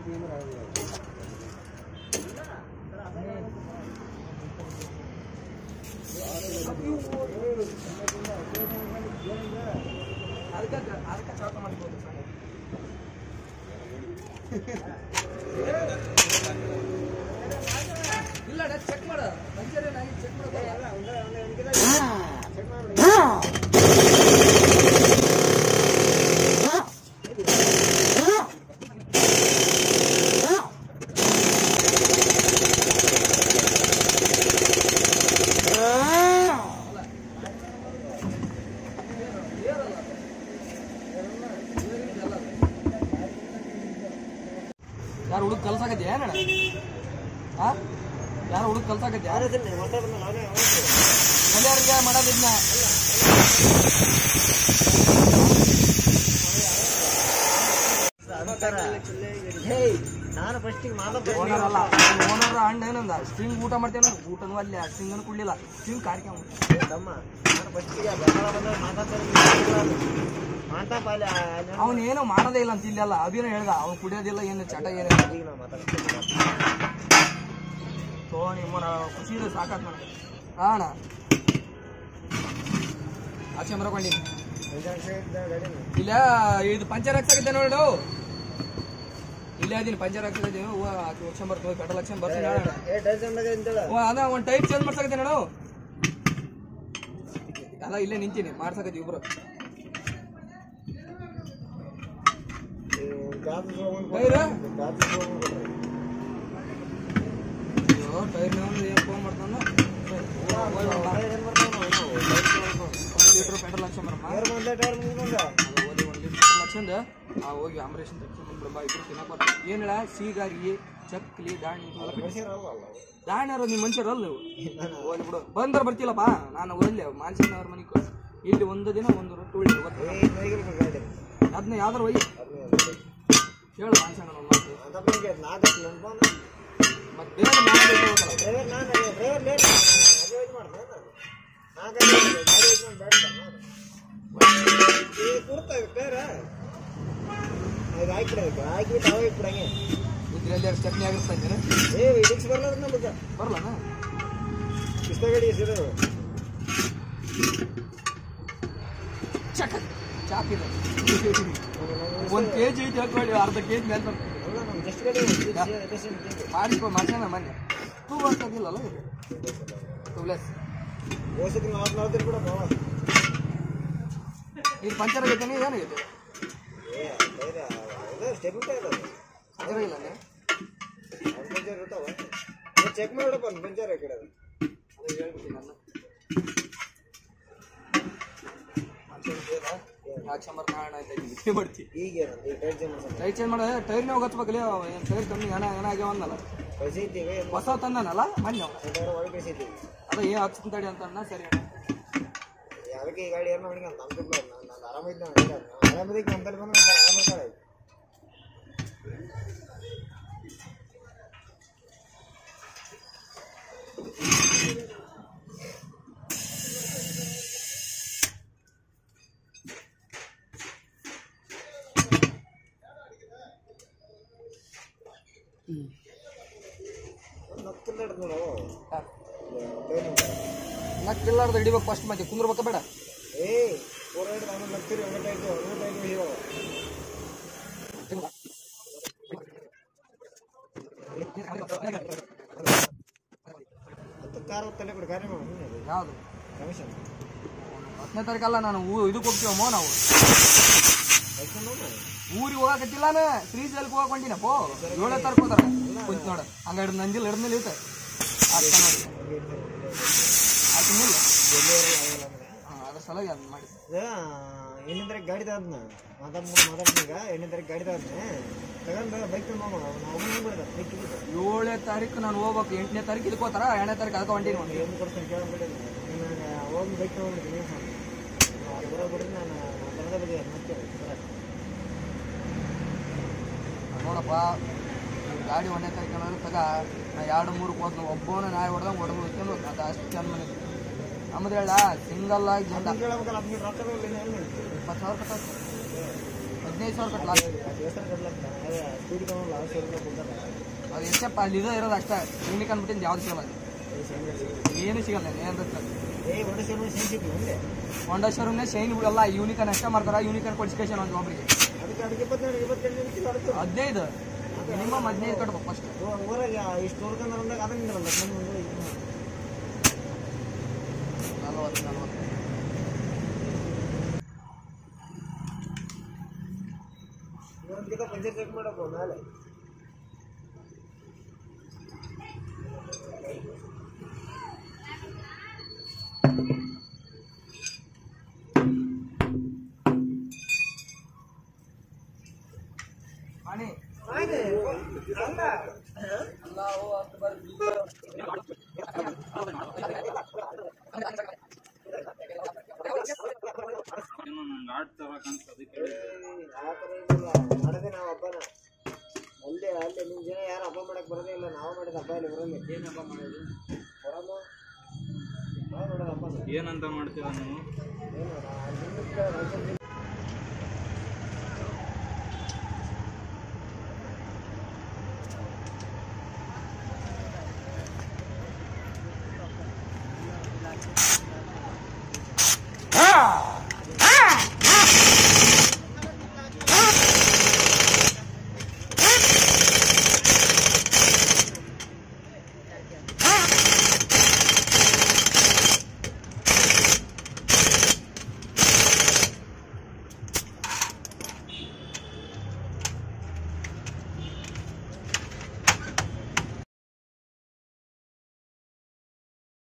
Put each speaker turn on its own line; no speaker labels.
ಅದಕ್ಕೆ ಅದಕ್ಕೆ ಚಾಕ ಮಾಡಿಬೋದು ಸರ್ ಇಲ್ಲ ಚೆಕ್ ಮಾಡ ಪಂಚರ್ ಏನಾಗಿ ಚೆಕ್ ಮಾಡ ಯಾರು ಹುಡುಗ ಕಲ್ಸಾಕತ್ತಿ ಏನಣ್ಣ ಹಾ ಯಾರು ಹುಡುಗ ಕಲ್ಸಾಕತ್ತಿ ಯಾರು ಮನೆಯವ್ರಿಗೆ ಮಾಡೋದಿದ್ನ
ನಾನು ಫಸ್ಟಿಗೆ
ಓನರ್ ಅಲ್ಲ ಓನರ್ ಅಂಡ್ ಏನಂದ ಸ್ಟ್ರಿಂಗ್ ಊಟ ಮಾಡ್ತೇನೆ ಊಟನೂ ಅಲ್ಲಿ ಸ್ಟ್ರಿಂಗ್ ಕುಡ್ಲಿಲ್ಲ ಸ್ಟ್ರಿಂಗ್ ಕಾರ್ಯಕ್ರಮ
ತಮ್ಮ ನಾನು ಫಸ್ಟಿಗೆ ಬೆಂಗಾಳ ಬಂದಾಗ ಮಾತಾಡ್ತಾರೆ ಮಾತಾಪ ಅಲ್ಲಿ ಅಲ್ಲಿ
ಅವನ್ ಏನೋ ಮಾಡೋದೇ ಇಲ್ಲ ಅಂತ ಇಲ್ಲೆಲ್ಲ ಅಭಿನ ಹೇಳ್ದ ಅವ್ನು ಕುಡಿಯೋದಿಲ್ಲ ಏನು ಚಟ ಏನಿಲ್ಲ
ಈಗ ನಾವು ಮಾತಾಡ್ತೀವಿ
ತೋ ನಿಮ್ಮ ಖುಷಿ ಇದೆ ಸಾಕಾತ್ ನನಗೆ ಹಾ ಅಣ್ಣ ಆಚೆ ಮರಕೊಂಡಿನಿ ಇಲ್ಲ ಇದು ಪಂಚರ್ ಹಾಕ್ಸಾಕಿದ್ದೆ ನೋಡು ಇಲ್ಲೇ ಅದೀನಿ ಪಂಚರ್ ಹಾಕ್ಸಿದ್ದೆ ಲಕ್ಷ ಬರ್ತದೆ ಕಟ್ಟ ಲಕ್ಷ ಬರ್ತೀನಿ ಹೇಳೋಣ
ಏ ಟೈಸನ್ದಾಗ ಅಂತೇಳ
ಓ, ಅದ ಒಂದ್ ಟೈಪ್ ಚೇಂಜ್ ಮಾಡ್ಸಕತ್ತೆ ನೋಡು ಅಲ್ಲ ಇಲ್ಲೇ ನಿಂತೀನಿ ಮಾಡ್ಸಕತ್ತಿ ಇಬ್ರು ಟೈರ್ ಅಯ್ಯೋ ಟೈರ್ ಏನ್ ಫೋನ್ ಮಾಡ್ತಾನ ಲೀಟರ್ ಪೆಟ್ರೋಲ್ ಲಕ್ಷ ಬರಮ್ಮ ಅದು ಓದಿ ಒಂದ್ ಲೀಟರ್ ಲಕ್ಷಂದ ಆ ಹೋಗಿ ಆಮರೇಷನ್ ತೆಗ್ಸ್ಕೊಂಡ್ಬಿಡಮ್ಮ ಇಬ್ರು ತಿನ್ನಕ್ ಬರ್ತಾರೆ ಏನ್ ಹೇಳ ಸೀಗಾರಿ ಚಕ್ಲಿ ದಾಣಿ ದಾಣ್ಯಾರು ನಿಮ್ಮ ಮನುಷ್ಯರಲ್ಲ ನೀವು ಹೋಗ್ಲಿ ಬಿಡು ಬಂದ್ರ ಬರ್ತಿಲ್ಲಪ್ಪ ನಾನು ಒಳ್ಳೆ ಮಾನ್ಸಣ್ಣವ್ರ ಮನೆಗೆ ಕಳ್ಸಿ ಇಲ್ಲಿ ಒಂದು ದಿನ ಒಂದು ರೊಟ್ಟಿ ಉಳಿ ಅದನ್ನ ಯಾವ್ದಾರು ಒಯ್ಯಿ ಹೇಳು ಮಾನ್ಸಣ್ಣ ಒಂದು ಮಾತು ಮತ್ತೆ ಬೇರೆ ಮ್ಯಾಲೆ ಇಟ್ಕೊಬೇಕಲ್ಲ.
ಹಾಕಿಬಿಟ್ಟು ಅವ ಇಟ್ಬಿಡಂಗೆ
ಇದ್ರಲ್ಲಿ ಎರಡು ಚಟ್ನಿ ಆಗಿರ್ತಾ ಇದ್ದೇನೆ
ಏ ಇಡಿಕ್ಸ್ ಬರಲ್ಲ ನಮ್ಗೆ
ಬರಲ್ಲನ
ಕಿಸ್ತಗಡಿ ಹೆಸರು
ಚಕ್ ಚಾಕಿದೆ ಒಂದು ಕೆ ಜಿ ಐತಿ ಹಾಕೊಳ್ಳಿ ಅರ್ಧ ಕೆ ಜಿ ಮೇಲೆ ಬರ್ತದೆ
ಅಲ್ಲ ನಮ್ಗೆ ಜಸ್ಟ್ ಗಡಿ
ಮಾಡಿಸ್ಕೊ ಮಾಡ್ಸೋಣ ಮೊನ್ನೆ ಟೂ ಬರ್ತದಿಲ್ಲಲ್ಲ ಇದು ಟೂ ಲೆಸ್
ಓಸಕ್ಕೆ ನಾಲ್ಕು ನಾಲ್ಕು ಕೂಡ ಬಾವ
ಇದು ಪಂಚರ್ ಆಗೈತೆ ಏನಾಗೈತೆ
ಏ ಬೇರೆ ಅದು ಸ್ಟೆಬಿಲಿಟಿ ಇರೋದು
ಪಂಚರ್ ಇಲ್ಲ
ಅವ್ನ ಪಂಚರ್ ಇರ್ತಾವ ಚೆಕ್ ಮಾಡ್ಬಿಡಪ್ಪ ಒಂದು ಪಂಚರ್ ಈ ಕಡೆ ಅದು
ಅದು ಹೇಳ್ಬಿಡ್ತೀನಿ ನಾನು ಯಾಕ್ಷಂಬರ್ ನಾರಾಯಣ ಅಂತ ಇದ್ದೀನಿ ಮಾಡ್ತೀವಿ
ಈಗ ಏನಂತ ಈಗ ಟೈಟ್ ಚೇಂಜ್ ಮಾಡ್ಸೋಣ
ಟೈರ್ ಚೇಂಜ್ ಮಾಡೋದು ಟೈರ್ನೇ ಹೋಗತ್ಬೇಕಲ್ಲ ಏನು ಟೈರ್ ಕಮ್ಮಿ ಏನ ಏನಾಗ್ಯಾವ ಅಂದಲ್ಲ
ಕಳಿಸಿದ್ದೀವಿ
ಹೊಸ ತಂದನಲ್ಲ ಮೊನ್ನೆ ಅವ.
ಒಳಗೆ ಕಳಿಸಿದ್ದೀವಿ
ಅದ ಏನ್ ಹಚ್ಚಿನ ತಡಿ ಅಂತ ಅನ್ನ ಸರಿ ಅಣ್ಣ.
ಅದಕ್ಕೆ ಈ ಗಾಡಿ ಏನೋ ಮಾಡಿ ಅಂತ ನಮ್ಗೆ ನಾನು ಆರಾಮಿದ್ದೆ ನಾನು ಆರಾಮಿದ್ದಕ್ಕೆ ನಮ್ಮ ತಲೆ ಬಂದು ಆರಾಮ ಇರ್ತಾಳೆ ನಕ್ಕಿಲ್ಲ ನೋಡು
ಯಾರು?
ಟೈಮಿಂಗ್
ನಕ್ಕಿಲ್ಲಾರ್ದ ಹಿಡಿಬೇಕು ಫಸ್ಟ್ ಮತ್ತೆ ಕುಂದ್ರಬೇಕ ಬೇಡ
ಏ ಫೋರ್ ಹಂಡ್ರೆಡ್ ಆಮೇಲೆ ನಗ್ತೀರಿ ಒಂದೇ ಟೈಟು ಒಂದೇ ಟೈಟು ಹಿಡಿಯೋ ಹತ್ತು ಕಾರ್ ತಲೆ ಕೊಡಿ ಕಾರ್ಯ ಮಾಡಿ
ಯಾವ್ದು
ಕಮಿಷನ್
ಹತ್ತನೇ ತಾರೀಕಲ್ಲ ನಾನು ಊ ಇದಕ್ಕೆ ಹೋಗ್ತೀವಮ್ಮ ನಾವು
ಕಳ್ಕೊಂಡು ಹೋಗು.
ಊರಿಗೆ ಹೋಗಕತ್ತಿಲ್ಲ ನಾನು ಶ್ರೀಶೈಲಕ್ಕೆ ಹೋಗಕ್ ಹೊಂಟಿನಪ್ಪೋ ಏಳನೇ ತಾರೀಕು ಹೋದಾರ ಕುಂತ ನೋಡ ಹಂಗ ಹಿಡ್ದು ನಂದಿಲ್ಲ ಹಿಡ್ದು ಮೇಲೆ ಇರುತ್ತೆ ಆಯ್ತು ನೋಡಿ ಆಯ್ತು ಮೇಲೆ ಹಾಂ ಅದ್ರ ಸಲುವಾಗಿ ಅದನ್ನ ಮಾಡಿ
ಇದು ಎಣ್ಣೆ ತಾರೀಕು ಗಾಡಿ ತಾದ್ನ ಮಾತಾಡ್ ಮಾತಾಡ್ತೀಗ ಎಣ್ಣೆ ತಾರೀಕು ಗಾಡಿ ತಾದ್ನೆ ತಗೊಂಡು ಬೈಕ್ ತಗೊಂಡು ಹೋಗೋಣ ನಾವು ಹೋಗ್ಬಿಡ್ದ ಬೈಕ್ ಇದ್ದು
ಏಳನೇ ತಾರೀಕು ನಾನು ಹೋಗ್ಬೇಕು ಎಂಟನೇ ತಾರೀಕು ಇದಕ್ಕೆ ಹೋತಾರ ಎರಡನೇ ತಾರೀಕು ಅದಕ್ಕೆ ಹೊಂಟೀನಿ ಒಂದು
ಏನು ಕೊಡ್ತೀನಿ ಕೇಳ್ಬಿಟ್ಟಿದ್ದೀನಿ ನಾನು ಹೋಗಿ ಬೈಕ್ ತಗೊಂಡ್ಬಿಡ್ತೀನಿ ಅದು ಬರೋಬಿಡ್ರಿ ನಾನು ನಾನು ತಗೊಂಡ ಬಗ್ಗೆ ಮತ್ತೆ ಬರಕ್ಕೆ.
ನೋಡಪ್ಪ ಈ ಗಾಡಿ ಒಂದನೇ ತಾರೀಕು ಅನ್ನೋದು ತಗ ನಾ ಎರಡು ಮೂರು ಹೋದ್ ಒಬ್ಬನ ನಾಯಿ ಹೊಡೆದಂಗೆ ಹೊಡೆದು ಹೋಗ್ಕೊಂಡು ಅದು ಅಷ್ಟು ಚಂದ ಮನೆ ನಮ್ದು ಹೇಳ ಸಿಂಗಲ್ ಆಗಿ ಜಂಡ
ಅದನ್ನ ಕೇಳಬೇಕಲ್ಲ ಅದನ್ನ ರೊಕ್ಕ ಇಲ್ಲ ಏನು ಹೇಳ್ತೀವಿ
ಇಪ್ಪತ್ತು ಸಾವಿರ ಕಟ್ಟಾಯ್ತು ಹದಿನೈದು ಸಾವಿರ ಕಟ್ಲ
ದೇವಸ್ಥಾನ ಕಟ್ಲಕ್ಕ ಸ್ಕೂಟಿ ತಗೊಂಡು ಲಾಸ್ಟ್ ಸಾವಿರ ರೂಪಾಯಿ ಕೊಡ್ತಾರ
ಅದು ಎಷ್ಟಪ್ಪ ಅಲ್ಲಿ ಇದು ಇರೋದು ಅಷ್ಟೇ ಯೂನಿಕ್ ಅಂದ್ಬಿಟ್ಟಿದ್ದು ಯಾವ್ದು ಸಿಗಲ್ಲ ಅಲ್ಲಿ.
ಏ ಶೇಂಗಾ ಸಿಗುತ್ತೆ.
ಏನು ಸಿಗಲ್ಲ ಏನು
ಏ ಒಳ್ಳೆ ಶೇಂಗಾ ಶೇಂಗ್ ಸಿಕ್ಲಿ ಒಂದೇ
ಹೊಂಡಾ ಶೋರೂಮ್ನೇ ಶೈನ್ ಎಲ್ಲ ಯೂನಿಕನ್ ಅಷ್ಟೇ ಮಾಡ್ತಾರೆ ಯೂನಿಕನ್ ಕೊಡಿಸ್ಕೇಶನ್ ಒಂದು ಒಬ್ರಿಗೆ
ಅದಕ್ಕೆ ಅದಕ್ಕೆ ಇಪ್ಪತ್ತೆರಡು ಇಪ್ಪತ್ತೆರಡು ನಿಮಿಷ ಅದಕ್ಕೆ
ಹದಿನೈದು ಮಿನಿಮಮ್ ಹದಿನೈದು ಕಟ್ಬೇಕು ಫಸ್ಟ್
ಊರಾಗ ಇಷ್ಟು ಹುಡ್ಕೊಂಡ್ರೆ ಅಂದಾಗ ಅದನ್ನ ಇರಲ್ಲ ನಮ್ಮ ಒಂದು ಇದು ಮಾಡಿ.
ನಲ್ವತ್ತು ನಲ್ವತ್ತು
ಇವತ್ತಿಗೆ ಪಂಚಾಯತ್ ಚೆಕ್ ಮಾಡಬೇಕು ಮೇಲೆ
ಆನೆ
ಅಲ್ಲ
ಅಲ್ಲಾಹು ಅಕ್ಬರ್
ಏನೋ ನಂಗೆ ಆಡ್ತಾರಕಂತ ಅದಕ್ಕೆ
ಆ ಥರ ಏನಿಲ್ಲ ಮಾಡೋದೇ ನಾವು ಹಬ್ಬನ ಅಲ್ಲೇ ಅಲ್ಲೇ ನಿಮ್ಮ ಜನ ಯಾರು ಹಬ್ಬ ಮಾಡಕ್ ಬರೋದೇ ಇಲ್ಲ ನಾವು ಮಾಡಿದ ಹಬ್ಬ ಇಲ್ಲಿ ಬರಲ್ಲ
ಏನು ಹಬ್ಬ ಮಾಡೋದು
ಕೊಡಮ್ಮ ನಾವು ಮಾಡೋದು ಹಬ್ಬ
ಏನಂತ ಮಾಡ್ತೀರ ನೀವು
ಏನು